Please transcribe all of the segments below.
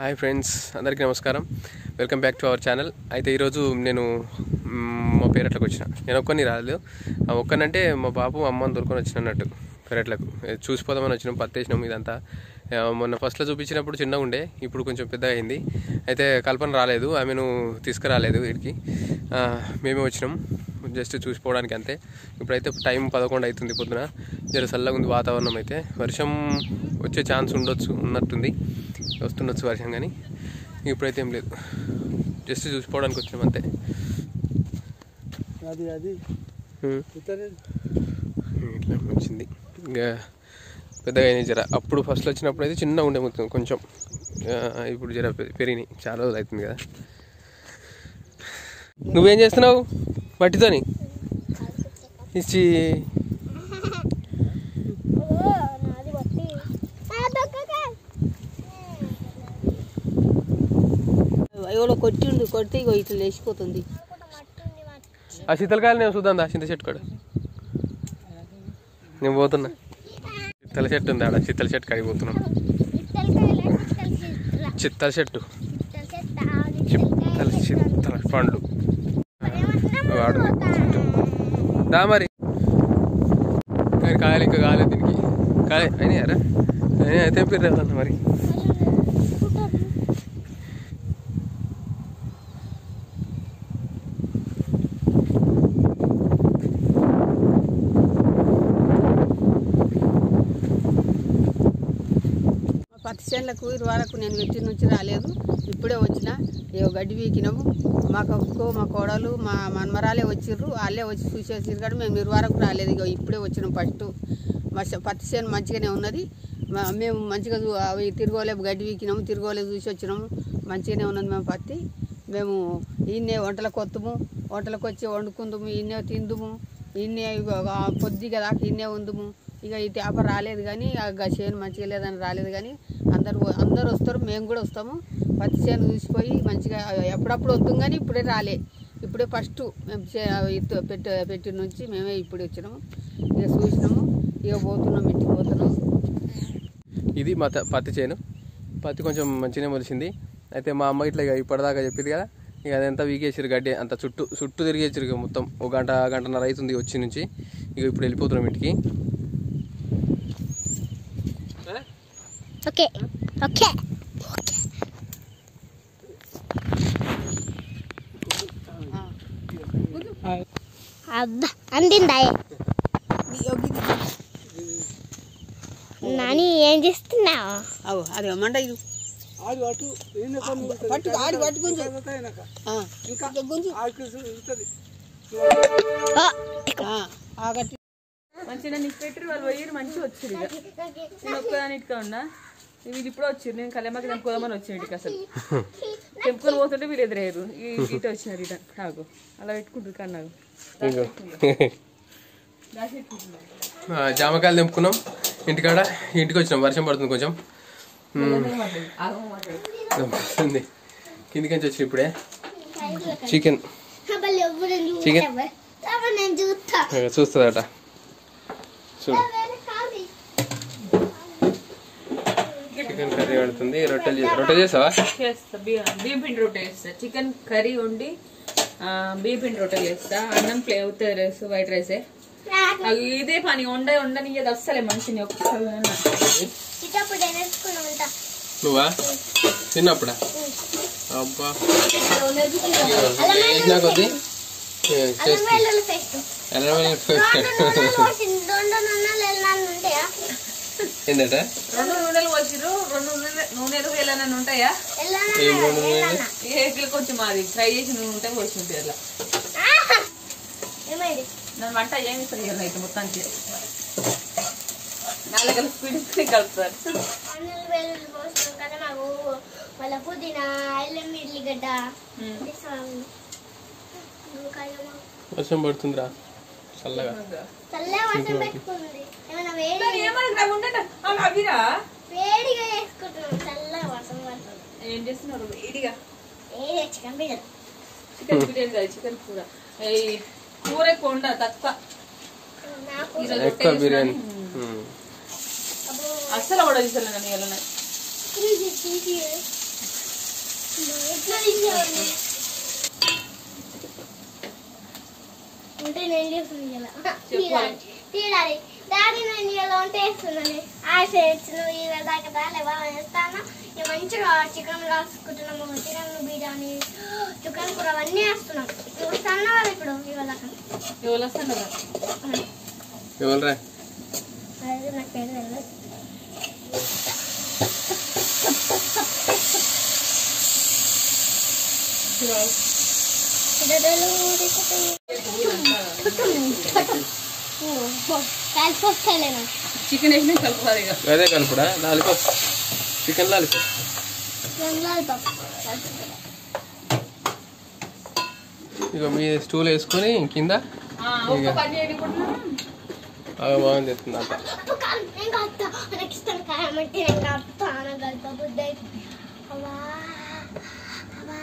Hi friends అందరికీ నమస్కారం welcome back to our channel అయితే ఈరోజు నేను మ్, మా పేరట్లకు వచ్చిన నేను ఒక్కని రాలేదు ఆ ఒక్కనంటే మా బాబు అమ్మని దొరుకుని వచ్చిన అన్నట్టు పెరట్లకు ఏ, చూసిపోదామని వచ్చినాం పత్తి వేసినాం ఇదంతా ఆ, మొన్న ఫస్ట్లో చూపించినప్పుడు చిన్నగా ఉండే ఇప్పుడు కొంచెం పెద్దగా అయింది అయితే కల్పన రాలేదు ఆమెను తీసుకురాలేదు వీడికి ఆ, మేమే వచ్చినాం జస్ట్ చూసిపోవడానికి అంతే ఇప్పుడైతే టైం పదకొండు అవుతుంది పొద్దున జర చల్లగా ఉంది వాతావరణం అయితే వర్షం వచ్చే ఛాన్స్ ఉండొచ్చు ఉన్నట్టుంది వస్తుండొచ్చు వర్షం కానీ ఇప్పుడైతే ఏం లేదు జస్ట్ చూసిపోవడానికి వచ్చినాం అంతే అది అది హ్మ్. ఇతరే ఇట్లా వచ్చింది ఇంకా పెద్దగా అయినాయి జర అప్పుడు ఫస్ట్ వచ్చినప్పుడు అయితే చిన్నగా ఉండే మొత్తం కొంచెం ఆ, ఇప్పుడు జర పె- పెరిగినాయి చాలా రోజులు అవుతుంది కదా నువ్వేం చేస్తున్నావు మట్టితోని ఇచ్చి ఎవరో కొట్టిండు కొడితే ఇగో ఇట్లా లేచిపోతుంది ఆ శీతలకాయలు నేను చూద్దాం దా చింత చెట్టు కాడ నేను పోతున్నా చిత్తల చెట్టు ఉంది ఆడ చిత్తల చెట్టు కాడికి పోతున్నాం చిత్తల చెట్టు చిత్తల చిత్తల పండ్లు వాడు దా మరి కానీ కాయలు ఇంకా కాలేదు దీనికి కాయ అయినాయారా అయినా అయితే పిర్రేదన్న మరి మా పత్తి చేనులకు ఇరు వరకు నేను వెట్టి నుంచి రాలేదు ఇప్పుడే వచ్చిన ఏవో గడ్డి వీకినాము మా కక్కో మా కోడలు మా మన్మరాలే వచ్చిర్రు వాళ్ళే వచ్చి చూసేసిరు కానీ మేము ఇరు వరకు రాలేదు ఇక ఇప్పుడే వచ్చినాం ఫస్ట్ మా చే- పత్తి చేను మంచిగానే ఉన్నది మా- మేము మంచిగా చూ- అవి తిరగోలేపు గడ్డి వీకినాము తిరగోలేపు చూసి వచ్చినాము మంచిగానే ఉన్నది మేము పత్తి మేము ఈయన్నే వంటలకు వత్తుము వంటలకు వచ్చి వండుకుందుము ఈయన్నే తిందుము ఈయన్నే ఇగో ఆ పొద్దుగా దాకా ఈయన్నే ఉందుము ఇక ఈ తేప రాలేదు కానీ ఆ గ- చేను మంచిగా లేదని రాలేదు కానీ అందరు అందరు వస్తారు మేము కూడా వస్తాము పత్తి చేను చూసిపోయి మంచిగా ఎప్పుడప్పుడు వద్దాం కానీ ఇప్పుడే రాలే ఇప్పుడే ఫస్ట్ మేము చే- ఇత్తు- పెట్ట పెట్టిన నుంచి మేమే ఇప్పుడు వచ్చినాము ఇక చూసినాము ఇక పోతున్నాం ఇంటికి పోతున్నాం ఇది మా త- పత్తి చేను పత్తి కొంచెం మంచిగానే మొలిసింది అయితే మా అమ్మ ఇట్లా ఇక ఇప్పటిదాకా చెప్పింది కదా ఇక అదంతా వీకేసారు గడ్డి అంత చుట్టూ చుట్టూ తిరిగేసారు ఇక మొత్తం ఒక గంట గంటన్నర అవుతుంది వచ్చి నుంచి ఇక ఇప్పుడు వెళ్ళిపోతున్నాం ఇంటికి ఓకే ఓకే అబ్బా అందిందా నాని ఏం చేస్తున్నావు అవు అది మండ ఇది ఆడు అటు ఈయన కొన్ని ఉంటుంది. పట్టు ఆడి పట్టు గుంజు తర్వాత ఆయనక. ఆ, ఇంకా గుంజు ఆడికి ఉంటుంది ఓ, ఆ, ఆగట్టి మంచిగా నీకు పెట్టి వాళ్ళు పోయి మంచిగా వచ్చారు ఇక నేను ఒక్కదానిటిగా ఉన్నా వీళ్ళు ఇప్పుడు వచ్చారు నేను కళ్యాణకి తెంపుకోదామని వచ్చాను ఇంటికి అసలు తెంపుకొని పోతుంటే వీళ్ళు ఎదురయ్యారు ఈ ఇటు వచ్చినారు ఇట నాకు అలా పెట్టుకుంటారు కన్నాగు ఇగో ఆ, జామకాయలు తెంపుకున్నాం ఇంటికాడ ఇంటికి వచ్చినాం వర్షం పడుతుంది కొంచెం వస్తుంది కిందికి నుంచి వచ్చి ఇప్పుడే చికెన్ చికెన్ నేను చూస్తా చూస్తుందట చూడు చికెన్ కర్రీ పడుతుంది రొట్టెలు చే- రొట్టె చేసావా చేస్తా బియ్యం బియ్యం పిండి రొట్టె చేస్తా చికెన్ కర్రీ వండి ఆ, బియ్యం పిండి రొట్టెలు చేస్తా అన్నం ప్లే అవుతుంది రైస్ వైట్ రైసే నాకు ఇదే పని వండ వండనియ్యదు అస్సలే మనిషిని ఒక్కసారి చిట్టప్పుడు నేర్చుకుని ఉంటా నువ్వా తిన్నప్పుడా అబ్బా వేసినా కొద్ది ఏ, చేస్తా వెల్లుల్లి పేస్ట్ ఎలా ఉంటాయా ఏంటట రెండు నూనెలు వచ్చిర్రు రెండు నూనె నూనెలు వేలనని ఉంటాయా ఏం రెండు వేలు? ఏకిలు కొంచెం మాది ఫ్రై చేసి నూనె ఉంటే పోసి ఉంటుంది అట్లా ఏమైంది నన్ను వంట ఏమి సరిగ్గా అయితే మొత్తానికి నాలుగు స్పీడ్ స్పీడ్ కలుపుతారు అన్నులు వెల్లుల్లి పోస్తాం కదా మాకు వాళ్ళ పుదీనా అల్లం ఇల్లిగడ్డ వర్షం పడుతుందిరా చల్లగా చల్ల వర్షం పెట్టుకుంది ఏమైనా వేడి ఏమన్నా ఉండట అవిరా వేడిగా వేసుకుంటున్నాం చల్లగా వర్షం పడుతుంది ఏం చేస్తున్నారు వేడిగా ఏ చికెన్ బిడ్డలు చికెన్ బిర్యానీ కాదు చికెన్ కూర ఈ కూర ఎక్కువ ఉండదు తక్కువ నాకు ఈరోజు ఎక్కువ రొట్టె బిర్యానీ చేసినా, ఉమ్. అబ్బో అస్సలు కూడా తీసలేను కానీ ఇలా తీసి తీసి ఎట్లా తీసేవాడిని ఉంటే నేను చేస్తున్నాను ఇలా తీయాలి తీయాలి డాడీ నేను ఇలా ఉంటే వేస్తున్నాను ఆ షేడ్స్ నువ్వు ఇలా దాకా రాలేవా వేస్తాను ఇక మంచిగా చికెన్ కాసుకుంటున్నాము చికెన్ బిర్యానీ చికెన్ కూర అవన్నీ వేస్తున్నాం నువ్వు వస్తాను కదా ఇప్పుడు ఇవాళ దాకా ఎవరు వస్తాను కదా ఎవరురా అదే నాకు పేరు తెలియదు కలిసి వస్తాను చికెన్ వేసి కలుపుతారు ఇక అదే కలుపుడా లాలిపాప్ చికెన్ లాలిపాప్ ఇక మీ స్టూల్ వేసుకొని కింద ఆ, ఒక్క పని చేయండి ఇప్పుడు బాగా బాగుంది తెస్తుంది అంత నేను కలుపుతా నాకు ఇష్టం కాయమంటే నేను కలుపుతా నాకు కలుపుతా బుద్ధి అయితే అవ్వా అవ్వా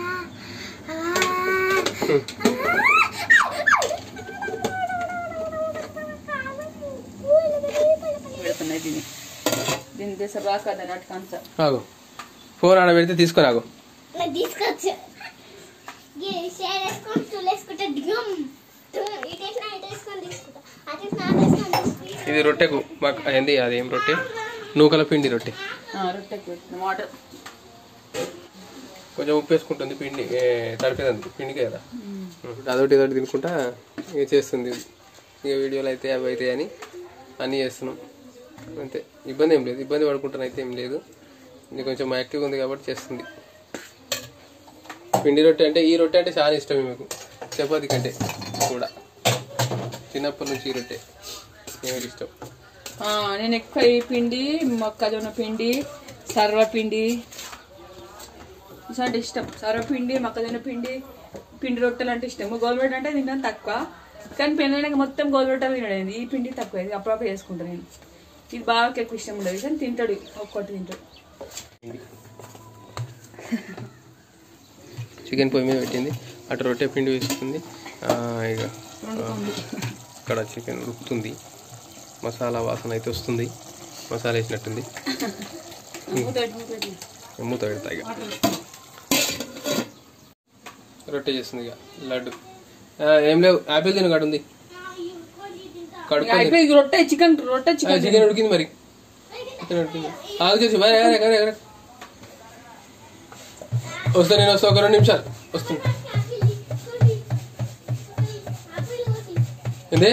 పెడుతున్నాయి దీన్ని దీన్ని చేసే రాక దాని అటు కంచ ఆగు ఫోన్ ఆడ పెడితే తీసుకొని ఆగు నాకు తీసుకొచ్చు షేర్ వేసుకొని స్టూల్ వేసుకుంటే దిగం ఇటు వేసినా ఇటు వేసుకొని తీసుకుంటా అటు వేసినా అటు వేసుకొని తీసుకుంటా ఇది రొట్టెకు మాకు ఏంది అదేం రొట్టె నూకల పిండి రొట్టె రొట్టెకి పెట్టిన వాటర్ కొంచెం ఉప్పు వేసుకుంటుంది పిండి ఏ, తడిపేదండి పిండికే కదా అదొకటి ఇదొకటి తినుకుంటా ఇక చేస్తుంది ఇక వీడియోలు అయితే అవి అయితే అని అన్నీ చేస్తున్నాం అంతే ఇబ్బంది ఏం లేదు ఇబ్బంది పడుకుంటాను అయితే ఏం లేదు ఇది కొంచెం యాక్టివ్గా ఉంది కాబట్టి చేస్తుంది పిండి రొట్టె అంటే ఈ రొట్టె అంటే చాలా ఇష్టం మీకు చపాతి కంటే కూడా చిన్నప్పటి నుంచి ఈ రొట్టె ఏమిటి ఇష్టం ఆ, నేను ఎక్కువ ఈ పిండి మొక్కజొన్న పిండి సర్వపిండి అంటే ఇష్టం సర్వపిండి మొక్కజొన్న పిండి పిండి రొట్టెలు అంటే ఇష్టం గోల్మెట్ అంటే తింటాను తక్కువ కానీ పెళ్ళైనాక మొత్తం గోల్మెట్టలు తినడం ఈ పిండి తక్కువ ఇది అప్పుడప్పుడు వేసుకుంటాను నేను ఇది బాగా ఎక్కువ ఇష్టం ఉండదు కానీ తింటాడు ఒక్కొక్కటి తింటాడు చికెన్ పొయ్యి మీద పెట్టింది అటు రొట్టె పిండి వేస్తుంది ఆ, ఇక ఆ, ఇక్కడ చికెన్ ఉడుకుతుంది మసాలా వాసన అయితే వస్తుంది మసాలా వేసినట్టుంది మూత పెట్టి, మూత పెట్టి. మూత పెడతా ఇక రొట్టె చేస్తుంది ఇక లడ్డు ఆ, ఏం లేవు యాపిల్ తిన ఉంది ఇక కడుక్కొని అయిపోయి ఇది రొట్టె చికెన్ రొట్టె ఆ, చికెన్ చికెన్ ఉడికింది మరి చికెన్ ఉడికింది ఆగు చేసి మరి ఎగర, ఎగర, ఎగర. వస్తా నేను వస్తా ఒక రెండు నిమిషాలు వస్తుంది ఏంది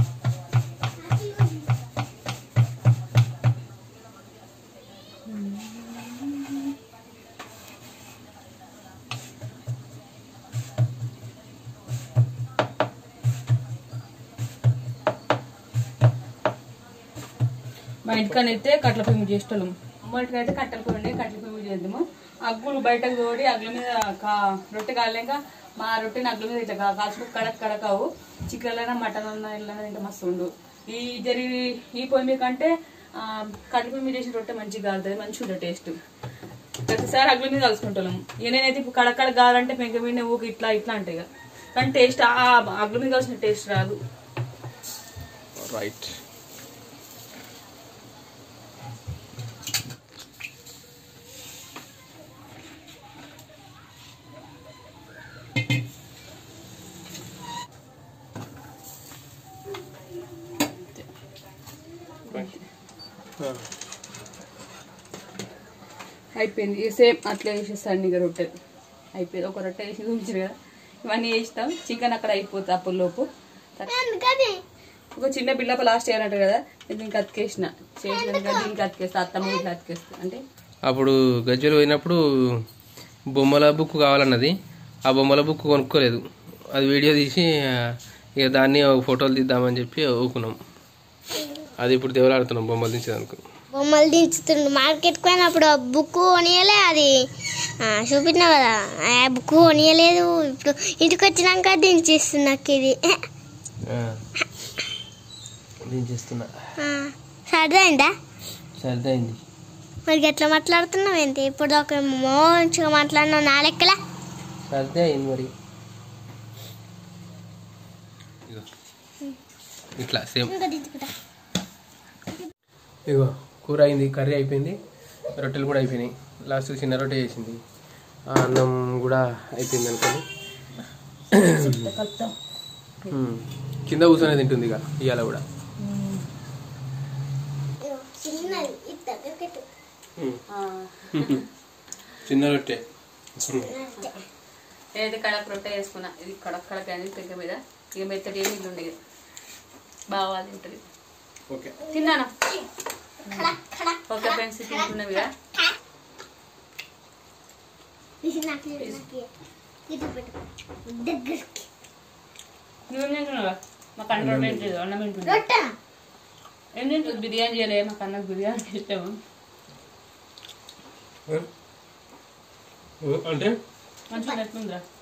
మా ఇంటికనైతే కట్ల పొయ్యి మీద చేసేటోళ్ళం మా ఇంటికైతే కట్టెల పొయ్యి ఉండే కట్టెల పొయ్యి మీద చేద్దాము అగ్గులు బయటకు తోడి అగ్గుల మీద కా రొట్టె కాలేక మా రొట్టెని అగ్గుల మీద ఇట్లా కా- కాల్చుకు కడక్ కడకావు చికెన్ అయినా మటన్ అన్నా ఇల్లు తింటే మస్తు ఉండు ఈ జరిగి ఈ పొయ్యి మీద కంటే ఆ, కట్టెల పొయ్యి మీద చేసిన రొట్టె మంచిగా కాలుతుంది మంచిగా ఉంటుంది టేస్ట్ ప్రతిసారి అగ్గుల మీద కలుసుకుంటాం ఇక నేనైతే ఇప్పుడు కడకడ కావాలంటే పెంక మీద ఊకి ఇట్లా ఇట్లా అంటే ఇక కానీ టేస్ట్ ఆ అగ్గుల మీద కలిసిన టేస్ట్ రాదు రైట్ అయిపోయింది సేమ్ అట్లా వేసేస్తాను ఇక రొట్టెలు అయిపోయింది ఒక రొట్టె వేసి చూపించారు కదా ఇవన్నీ వేస్తాం చికెన్ అక్కడ అయిపోతుంది అప్పుల్లోపు అందుకని ఒక చిన్న పిల్లప లాస్ట్ చేయాలంట కదా నేను దీనికి అతికేసిన చేసినాక దీనికి అతికేస్తా అత్తమ్మ ఇట్లా అతికేస్తా అంటే అప్పుడు గజ్జలు పోయినప్పుడు బొమ్మల బుక్ కావాలన్నది ఆ బొమ్మల బుక్ కొనుక్కోలేదు అది వీడియో తీసి ఆ, ఇక దాన్ని ఒక ఫోటోలు తీద్దామని చెప్పి ఊకున్నాం అది ఇప్పుడు దేవులాడుతున్నాం బొమ్మలు దించేదానికి బొమ్మలు దించుతుండు మార్కెట్కి పోయినప్పుడు ఆ బుక్ కొనియలే అది ఆ, చూపించిన కదా ఆ బుక్ కొనియలేదు ఇప్పుడు ఇంటికి వచ్చినాక దించేస్తుంది నాకు ఇది దించేస్తున్నా ఆ, సరదైందా సరిదైంది మరి ఎట్లా మాట్లాడుతున్నావు ఏంటి ఇప్పుడు ఒక మంచిగా మాట్లాడినావు నా లెక్కలా సరిదే అయింది మరి ఇగో. ఇట్లా సేమ్ ఇంకా దించుకుంటా ఇగో కూర అయింది కర్రీ అయిపోయింది రొట్టెలు కూడా అయిపోయినాయి లాస్ట్ చిన్న రొట్టె చేసింది ఆ అన్నం కూడా అయిపోయింది అనుకోని కలుపుతాం ఉమ్. కింద కూర్చొని తింటుంది ఇక ఇవాళ కూడా ఇగో చిన్నది ఇద్ద పెట్టు చిన్న రొట్టె నేనైతే కడక్ రొట్టె వేసుకున్నా ఇది కడక్ కడక్ అని పెంక మీద ఇక మెత్తటి ఏమి ఇల్లు ఉండేది బాగా తింటుంది ఓకే తిన్నాను ఖడా ఖడా ఓకే ఫ్రెండ్స్ తింటున్నాం ఇక ఇది నాకు ఇది నాకు ఇది పెట్టు దగ్గరికి నువ్వేం తింటున్నావా మాకు అన్న రొట్టె తింటుంది అన్నం తింటుంది రొట్టె ఏం తింటుంది బిర్యానీ చేయలే మాకు అన్నకు బిర్యానీ ఇష్టము అంటే మంచిగా ఎట్లుందిరా